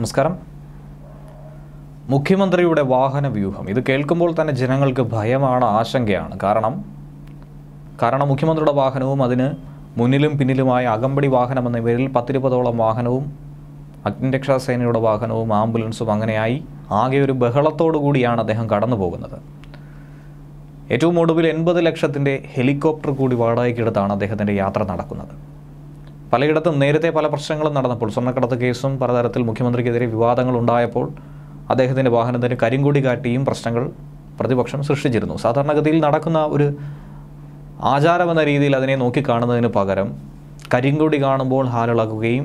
നമസ്കാരം മുഖ്യമന്ത്രിയുടെ വാഹന വ്യൂഹം ഇത് കേൾക്കുമ്പോൾ തന്നെ ജനങ്ങൾക്ക് ഭയമാണ് ആശങ്കയാണ് കാരണം കാരണം മുഖ്യമന്ത്രിയുടെ വാഹനവും അതിന് മുന്നിലും പിന്നിലുമായ അകമ്പടി വാഹനം എന്ന പേരിൽ പത്തിരുപതോളം വാഹനവും അഗ്നിരക്ഷാസേനയുടെ വാഹനവും ആംബുലൻസും അങ്ങനെയായി ആകെ ഒരു ബഹളത്തോടു കൂടിയാണ് അദ്ദേഹം കടന്നു പോകുന്നത് ഏറ്റവും ഒടുവിൽ എൺപത് ലക്ഷത്തിൻ്റെ ഹെലികോപ്റ്റർ കൂടി വാടകയ്ക്കെടുത്താണ് അദ്ദേഹത്തിൻ്റെ യാത്ര നടക്കുന്നത് പലയിടത്തും നേരത്തെ പല പ്രശ്നങ്ങളും നടന്നപ്പോൾ സ്വർണ്ണക്കടത്ത് കേസും പലതരത്തിൽ മുഖ്യമന്ത്രിക്കെതിരെ വിവാദങ്ങൾ ഉണ്ടായപ്പോൾ അദ്ദേഹത്തിൻ്റെ വാഹനത്തിന് കരിങ്കൊടി കാട്ടിയും പ്രശ്നങ്ങൾ പ്രതിപക്ഷം സൃഷ്ടിച്ചിരുന്നു സാധാരണഗതിയിൽ നടക്കുന്ന ഒരു ആചാരമെന്ന രീതിയിൽ അതിനെ നോക്കിക്കാണുന്നതിന് പകരം കരിങ്കൊടി കാണുമ്പോൾ ഹാലിളകുകയും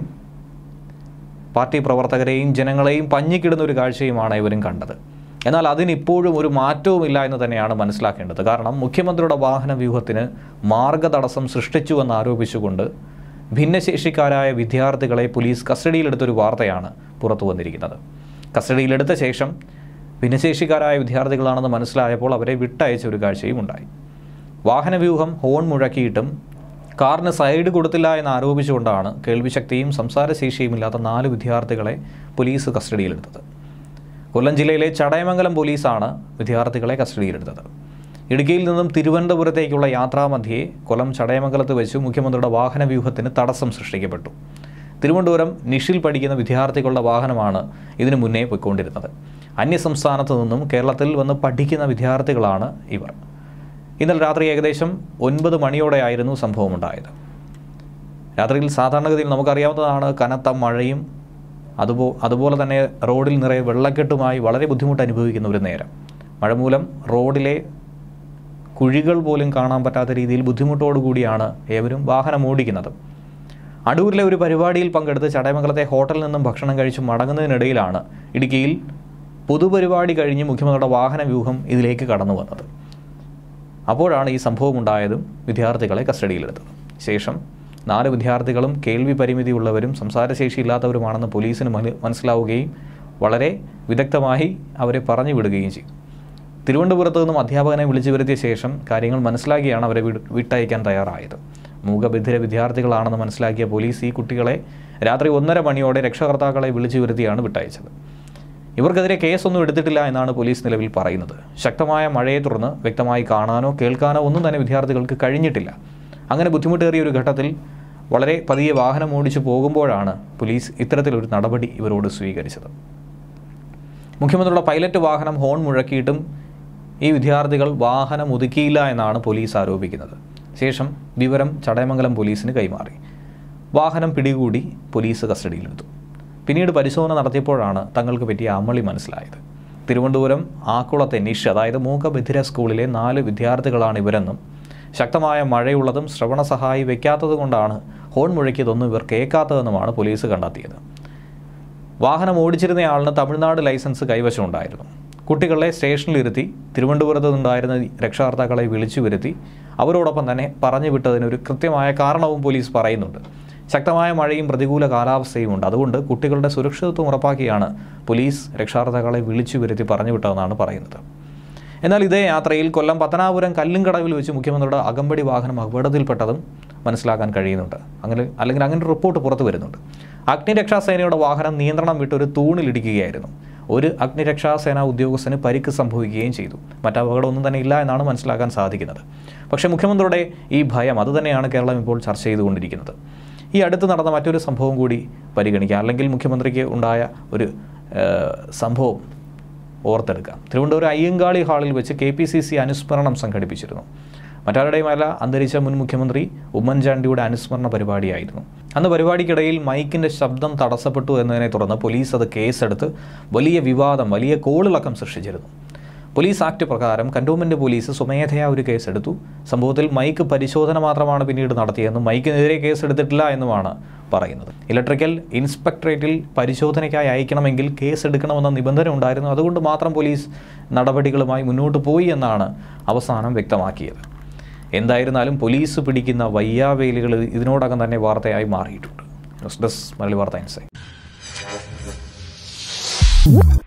പാർട്ടി പ്രവർത്തകരെയും ജനങ്ങളെയും പഞ്ഞിക്കിടുന്ന ഒരു കാഴ്ചയുമാണ് ഇവരും കണ്ടത് എന്നാൽ അതിനിപ്പോഴും ഒരു മാറ്റവുമില്ല എന്ന് തന്നെയാണ് മനസ്സിലാക്കേണ്ടത് കാരണം മുഖ്യമന്ത്രിയുടെ വാഹന വ്യൂഹത്തിന് മാർഗതടസ്സം സൃഷ്ടിച്ചുവെന്ന് ആരോപിച്ചുകൊണ്ട് ഭിന്നശേഷിക്കാരായ വിദ്യാർത്ഥികളെ പോലീസ് കസ്റ്റഡിയിലെടുത്തൊരു വാർത്തയാണ് പുറത്തു വന്നിരിക്കുന്നത് കസ്റ്റഡിയിലെടുത്ത ശേഷം ഭിന്നശേഷിക്കാരായ വിദ്യാർത്ഥികളാണെന്ന് മനസ്സിലായപ്പോൾ അവരെ വിട്ടയച്ച ഒരു കാഴ്ചയും ഉണ്ടായി വാഹനവ്യൂഹം ഹോൺ മുഴക്കിയിട്ടും കാറിന് സൈഡ് കൊടുത്തില്ല എന്ന് ആരോപിച്ചുകൊണ്ടാണ് കേൾവിശക്തിയും സംസാരശേഷിയും ഇല്ലാത്ത നാല് വിദ്യാർത്ഥികളെ പോലീസ് കസ്റ്റഡിയിലെടുത്തത് കൊല്ലം ജില്ലയിലെ ചടയമംഗലം പോലീസാണ് വിദ്യാർത്ഥികളെ കസ്റ്റഡിയിലെടുത്തത് ഇടുക്കിയിൽ നിന്നും തിരുവനന്തപുരത്തേക്കുള്ള യാത്രാമധ്യേ കൊല്ലം ചടയമംഗലത്ത് വെച്ച് മുഖ്യമന്ത്രിയുടെ വാഹന വ്യൂഹത്തിന് തടസ്സം സൃഷ്ടിക്കപ്പെട്ടു തിരുവനന്തപുരം നിഷിൽ പഠിക്കുന്ന വിദ്യാർത്ഥികളുടെ വാഹനമാണ് ഇതിനു മുന്നേ പോയിക്കൊണ്ടിരുന്നത് അന്യസംസ്ഥാനത്ത് നിന്നും കേരളത്തിൽ വന്ന് പഠിക്കുന്ന വിദ്യാർത്ഥികളാണ് ഇവർ ഇന്നലെ രാത്രി ഏകദേശം ഒൻപത് മണിയോടെയായിരുന്നു സംഭവമുണ്ടായത് രാത്രിയിൽ സാധാരണഗതിയിൽ നമുക്കറിയാവുന്നതാണ് കനത്ത മഴയും അതുപോ അതുപോലെ തന്നെ റോഡിൽ നിറയെ വെള്ളക്കെട്ടുമായി വളരെ ബുദ്ധിമുട്ട് അനുഭവിക്കുന്ന ഒരു നേരം മഴ മൂലം റോഡിലെ കുഴികൾ പോലും കാണാൻ പറ്റാത്ത രീതിയിൽ ബുദ്ധിമുട്ടോടുകൂടിയാണ് ഏവരും വാഹനം ഓടിക്കുന്നത് അടൂരിലെ ഒരു പരിപാടിയിൽ പങ്കെടുത്ത് ചടയമംഗലത്തെ ഹോട്ടലിൽ നിന്നും ഭക്ഷണം കഴിച്ച് മടങ്ങുന്നതിനിടയിലാണ് ഇടുക്കിയിൽ പൊതുപരിപാടി കഴിഞ്ഞ് മുഖ്യമന്ത്രിയുടെ വാഹന വ്യൂഹം ഇതിലേക്ക് കടന്നു വന്നത് അപ്പോഴാണ് ഈ സംഭവം ഉണ്ടായതും വിദ്യാർത്ഥികളെ കസ്റ്റഡിയിലെടുത്തത് ശേഷം നാല് വിദ്യാർത്ഥികളും കേൾവി പരിമിതിയുള്ളവരും സംസാരശേഷിയില്ലാത്തവരുമാണെന്ന് പോലീസിന് മന- മനസ്സിലാവുകയും വളരെ വിദഗ്ധമായി അവരെ പറഞ്ഞു വിടുകയും ചെയ്തു തിരുവനന്തപുരത്ത് നിന്നും അധ്യാപകനെ വിളിച്ചു വരുത്തിയ ശേഷം കാര്യങ്ങൾ മനസ്സിലാക്കിയാണ് അവരെ വിട് വിട്ടയക്കാൻ തയ്യാറായത് മൂകബധിര വിദ്യാർത്ഥികളാണെന്ന് മനസ്സിലാക്കിയ പോലീസ് ഈ കുട്ടികളെ രാത്രി ഒന്നര മണിയോടെ രക്ഷകർത്താക്കളെ വിളിച്ചു വരുത്തിയാണ് വിട്ടയച്ചത് ഇവർക്കെതിരെ കേസൊന്നും എടുത്തിട്ടില്ല എന്നാണ് പോലീസ് നിലവിൽ പറയുന്നത് ശക്തമായ മഴയെ തുടർന്ന് വ്യക്തമായി കാണാനോ കേൾക്കാനോ ഒന്നും തന്നെ വിദ്യാർത്ഥികൾക്ക് കഴിഞ്ഞിട്ടില്ല അങ്ങനെ ബുദ്ധിമുട്ടേറിയ ഒരു ഘട്ടത്തിൽ വളരെ പതിയെ വാഹനം ഓടിച്ചു പോകുമ്പോഴാണ് പോലീസ് ഇത്തരത്തിലൊരു നടപടി ഇവരോട് സ്വീകരിച്ചത് മുഖ്യമന്ത്രിയുടെ പൈലറ്റ് വാഹനം ഹോൺ മുഴക്കിയിട്ടും ഈ വിദ്യാർത്ഥികൾ വാഹനം ഒതുക്കിയില്ല എന്നാണ് പോലീസ് ആരോപിക്കുന്നത് ശേഷം വിവരം ചടയമംഗലം പോലീസിന് കൈമാറി വാഹനം പിടികൂടി പോലീസ് കസ്റ്റഡിയിലെടുത്തു പിന്നീട് പരിശോധന നടത്തിയപ്പോഴാണ് തങ്ങൾക്ക് പറ്റിയ അമളി മനസ്സിലായത് തിരുവനന്തപുരം ആക്കുളത്തെ നിഷ് അതായത് മൂകബധിര സ്കൂളിലെ നാല് വിദ്യാർത്ഥികളാണ് ഇവരെന്നും ശക്തമായ മഴയുള്ളതും ശ്രവണ സഹായി വയ്ക്കാത്തത് കൊണ്ടാണ് ഹോൺ മുഴക്കിയതൊന്നും ഇവർ കേൾക്കാത്തതെന്നുമാണ് പോലീസ് കണ്ടെത്തിയത് വാഹനം ഓടിച്ചിരുന്നയാളിന് തമിഴ്നാട് ലൈസൻസ് കൈവശമുണ്ടായിരുന്നു കുട്ടികളെ സ്റ്റേഷനിലിരുത്തി തിരുവനന്തപുരത്ത് നിന്നുണ്ടായിരുന്ന രക്ഷാകർത്താക്കളെ വിളിച്ചു വരുത്തി അവരോടൊപ്പം തന്നെ പറഞ്ഞു വിട്ടതിനൊരു കൃത്യമായ കാരണവും പോലീസ് പറയുന്നുണ്ട് ശക്തമായ മഴയും പ്രതികൂല കാലാവസ്ഥയും ഉണ്ട് അതുകൊണ്ട് കുട്ടികളുടെ സുരക്ഷിതത്വം ഉറപ്പാക്കിയാണ് പോലീസ് രക്ഷാകർത്താക്കളെ വിളിച്ചു വരുത്തി പറഞ്ഞു വിട്ടതെന്നാണ് പറയുന്നത് എന്നാൽ ഇതേ യാത്രയിൽ കൊല്ലം പത്തനാപുരം കല്ലുംകടവിൽ വെച്ച് മുഖ്യമന്ത്രിയുടെ അകമ്പടി വാഹനം അപകടത്തിൽപ്പെട്ടതും മനസ്സിലാക്കാൻ കഴിയുന്നുണ്ട് അങ്ങനെ അല്ലെങ്കിൽ അങ്ങനെ ഒരു റിപ്പോർട്ട് പുറത്തു വരുന്നുണ്ട് അഗ്നിരക്ഷാസേനയുടെ വാഹനം നിയന്ത്രണം വിട്ട് ഒരു തൂണിലിടിക്കുകയായിരുന്നു ഒരു അഗ്നിരക്ഷാസേന ഉദ്യോഗസ്ഥന് പരിക്ക് സംഭവിക്കുകയും ചെയ്തു മറ്റ് അപകടമൊന്നും തന്നെ ഇല്ല എന്നാണ് മനസ്സിലാക്കാൻ സാധിക്കുന്നത് പക്ഷേ മുഖ്യമന്ത്രിയുടെ ഈ ഭയം അതുതന്നെയാണ് കേരളം ഇപ്പോൾ ചർച്ച ചെയ്തുകൊണ്ടിരിക്കുന്നത് ഈ അടുത്ത് നടന്ന മറ്റൊരു സംഭവം കൂടി പരിഗണിക്കാം അല്ലെങ്കിൽ മുഖ്യമന്ത്രിക്ക് ഉണ്ടായ ഒരു ഏഹ്, സംഭവം ഓർത്തെടുക്കാം തിരുവനന്തപുരം അയ്യങ്കാളി ഹാളിൽ വെച്ച് കെ പി സി സി അനുസ്മരണം സംഘടിപ്പിച്ചിരുന്നു മറ്റാരുടെയുമല്ല അന്തരിച്ച മുൻ മുഖ്യമന്ത്രി ഉമ്മൻചാണ്ടിയുടെ അനുസ്മരണ പരിപാടിയായിരുന്നു അന്ന് പരിപാടിക്കിടയിൽ മൈക്കിൻ്റെ ശബ്ദം തടസ്സപ്പെട്ടു എന്നതിനെ തുടർന്ന് പോലീസ് അത് കേസെടുത്ത് വലിയ വിവാദം വലിയ കോളിളക്കം സൃഷ്ടിച്ചിരുന്നു പോലീസ് ആക്ട് പ്രകാരം കന്റോൺമെന്റ് പോലീസ് സ്വമേധയാ ഒരു കേസെടുത്തു സംഭവത്തിൽ മൈക്ക് പരിശോധന മാത്രമാണ് പിന്നീട് നടത്തിയതെന്നും മൈക്കിനെതിരെ കേസെടുത്തിട്ടില്ല എന്നുമാണ് പറയുന്നത് ഇലക്ട്രിക്കൽ ഇൻസ്പെക്ടറേറ്റിൽ പരിശോധനയ്ക്കായി അയക്കണമെങ്കിൽ കേസ് എടുക്കണമെന്ന നിബന്ധന ഉണ്ടായിരുന്നു അതുകൊണ്ട് മാത്രം പോലീസ് നടപടികളുമായി മുന്നോട്ട് പോയി എന്നാണ് അവസാനം വ്യക്തമാക്കിയത് എന്തായിരുന്നാലും പോലീസ് പിടിക്കുന്ന വയ്യാവേലികൾ ഇതിനോടകം തന്നെ വാർത്തയായി മാറിയിട്ടുണ്ട് ന്യൂസ് ഡെസ്ക് മലയാളി വാർത്ത ഇൻസൈറ്റ്